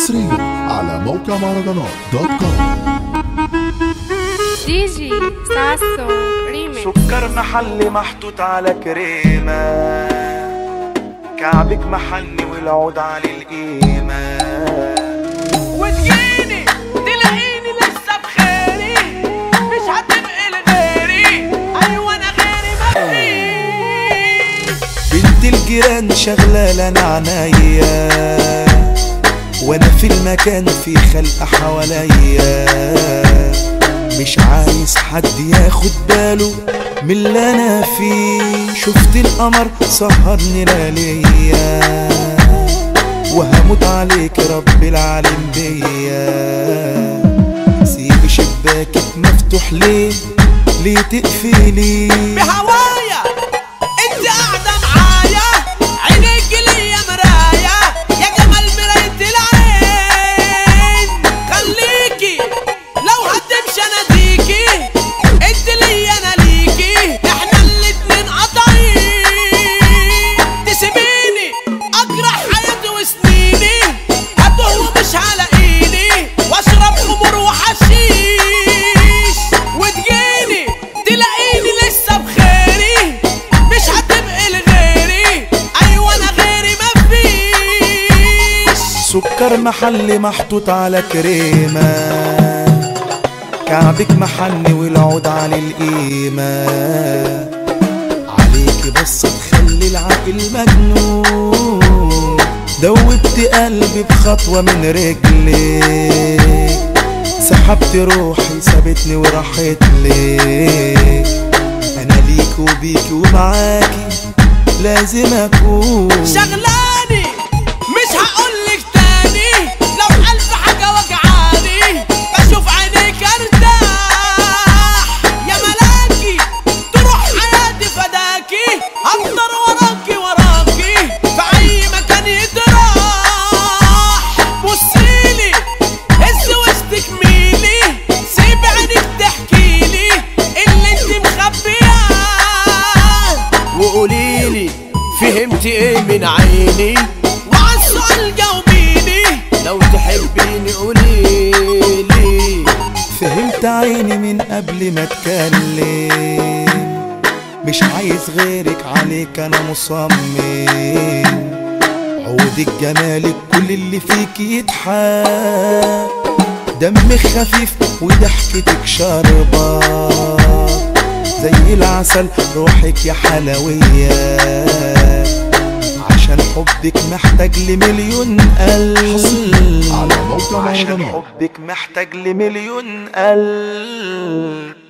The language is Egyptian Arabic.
حصريا على موقع مهرجانات دوت كوم دي جي ساسو ريميكس سكر محلي محطوط على كريمة كعبك محني والعود على القيمة وتجيني تلاقيني لسه بخيري مش هتبقي لغيري ايوه انا غيري مفيش بنت الجيران شغلة لنا عنايا وانا في المكان في خلق حواليا مش عايز حد ياخد باله من اللي انا فيه شفت القمر سهرني لياليا وهموت عليك رب العالم بيا سيب شباكك مفتوح ليه ليه تقفلي بهوايا انت قاعده معايا عينيك ليا مرايه يا جمال مرايه العين خليكي لو هتمشي اناديكي انت ليا انا ليكي احنا الاتنين قطعين تسيبيني اجرح حياتي وسنيني هتوه ومش هلاقيني واشرب خمور وحشيش وتجيني تلاقيني لسه بخيري مش هتبقي لغيري ايوه انا غيري مفيش سكر محلي محطوط على كريمة كعبك محني والعود على القيمة عليكي بس تخلي العقل مجنون دوبت قلبي بخطوة من رجلك سحبت روحي سابتني وراحت لك انا ليك وبيك ومعاكي لازم اكون شغلاني مش هقولك تاني لو ألف حاجة وجعاني بشوف عينيك ارتاح يا ملاكي تروح حياتي فداكي هفضل وراكي وراكي في أي مكان يتراح بصيلي هز وسطك ميلي سيب عينك تحكيلي اللي انت مخبياه وقوليلي فهمتي ايه من عيني وعلى السؤال جاوبيني لو تحبيني قوليلي فهمت عيني من قبل ما اتكلم مش عايز غيرك عليك انا مصمم عودك جمالك كل اللي فيك يضحك دمك خفيف وضحكتك شاربة زي العسل روحك يا حلوية عشان حبك محتاج لمليون قلب على موقع عشان مهرجانات حبك محتاج لمليون قلب